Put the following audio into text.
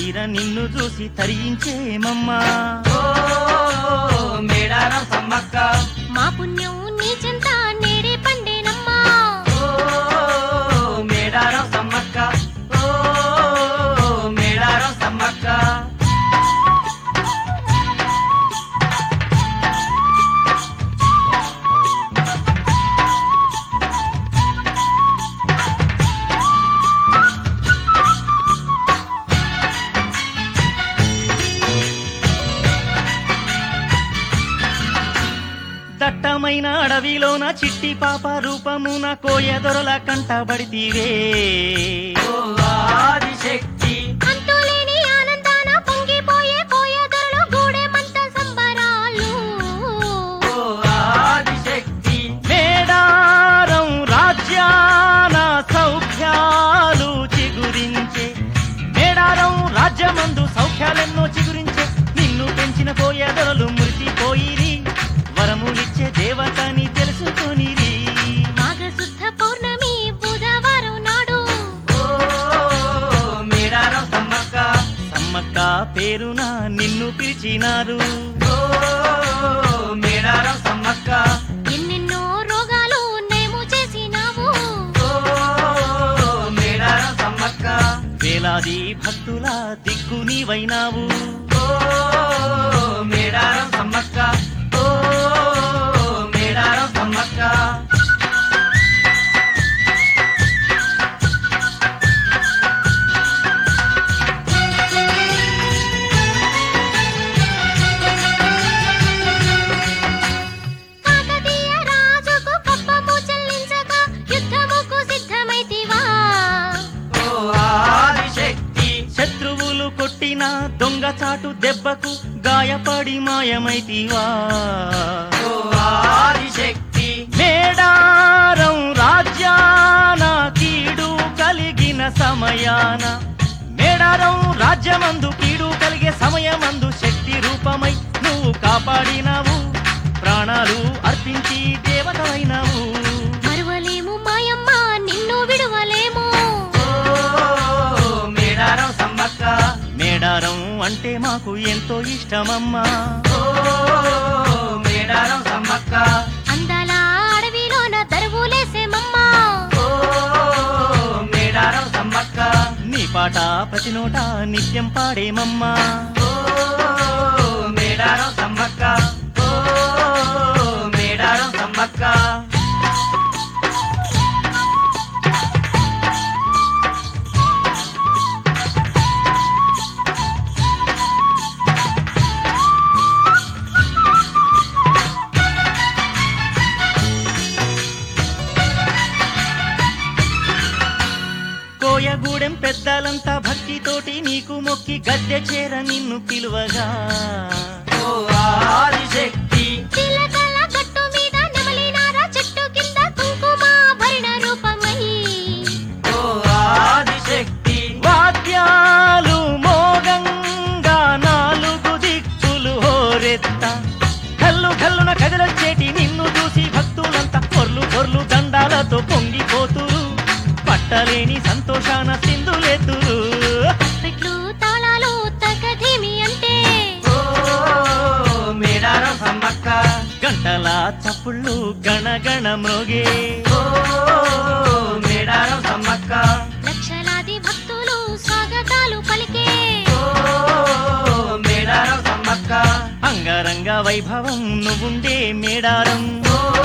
తీర నిన్ను చూసి తరించేమమ్మా ఓ మేడారం సమ్మక్క మా పుణ్యం నీ చెంత నేడే పండేనమ్మా ఓ మేడారం సమ్మక్క ఓ మేడారం సమ్మక్క దట్టమైన అడవిలోన చిట్టి పాప రూపమున కోయదొరల కంటబడితీవే ఓ ఆదిశక్తి అంతులేని ఆనందాన పొంగిపోయే కోయదొరలు గూడెమంత సంబరాలు ఓ ఆదిశక్తి మేడారం రాజ్యాన సౌఖ్యాలు చిగురించే మేడారం రాజ్యమందు సౌఖ్యాలెన్నో చిగురించే నిన్ను పెంచిన కోయదొరలు మురిసిపోయిరి వరములిచ్చే దేవతని తెలుసుకొనిరి మాఘశుద్ధ పౌర్ణమి బుధవారం నాడు ఓ మేడారం సమ్మక్క సమ్మక్క పేరున నిన్ను పిలిచినారు ఓ మేడారం సమ్మక్క ఎన్నెన్నో రోగాలు నయము చేసినావు ఓ మేడారం సమ్మక్క వేలాది భక్తుల దిక్కు నీవైనావు ఓ మేడారం సమ్మక్క ఓ మేడారం సమ్మక్క కాకతీయ రాజుకు కప్పము చెల్లించగా యుద్ధముకు సిద్ధమైతివా ఓ ఆదిశక్తి శత్రువులు కొట్టిన దొంగచాటు దెబ్బకు గాయపడి మాయమైతివా ఓ ఆదిశక్తి మేడారం రాజ్యాన కీడు కలిగిన సమయాన మేడారం రాజ్యమందు కీడు కలిగే సమయమందు శక్తి రూపమై నువ్వు కాపాడినావు ప్రాణాలు అర్పించి దేవతమైనావు మరువలేము మాయమ్మ నిన్ను విడువలేము ఓ మేడారం సమ్మక్క మేడారం అంటే మాకు ఎంతో ఇష్టమమ్మా ఓ మేడారం సమ్మక్క అందాల అడవిలోన దరువులేసేమమ్మ ఓ మేడారం సమ్మక్క నీ పాట ప్రతి నోట నిత్యం పాడేమమ్మా ఓ మేడారం సమ్మక్క ఓ మేడారం సమ్మక్క కోయగూడెం పెద్దలంతా భక్తితోటి నీకు మొక్కి గద్దె చేర నిన్ను పిలువగా ఓ ఆదిశక్తి చిలకల గట్టు మీద నెమలినార చెట్టు కింద కుంకుమ భరణ రూపమై ఓ ఆదిశక్తి వాద్యాలు మోగంగా నాలుగు దిక్కులు హోరెత్త కల్లు కల్లున కదిలొచ్చేటి నిన్ను చూసి భక్తులంతా పొర్లు పొర్లు దండాలతో పొంగిపోతురు పట్టలేని సంతోషాన సింధులెత్తురు పెట్లు తాళాలు తగధిమి అంటే ఓ మేడారం సమ్మక్క గంటల చప్పుళ్ళు గణగణ మ్రోగే ఓ మేడారం సమ్మక్క లక్షలాది భక్తులు స్వాగతాలు పలికే ఓ మేడారం సమ్మక్క అంగరంగ వైభవం నువ్వుండే మేడారం ఓ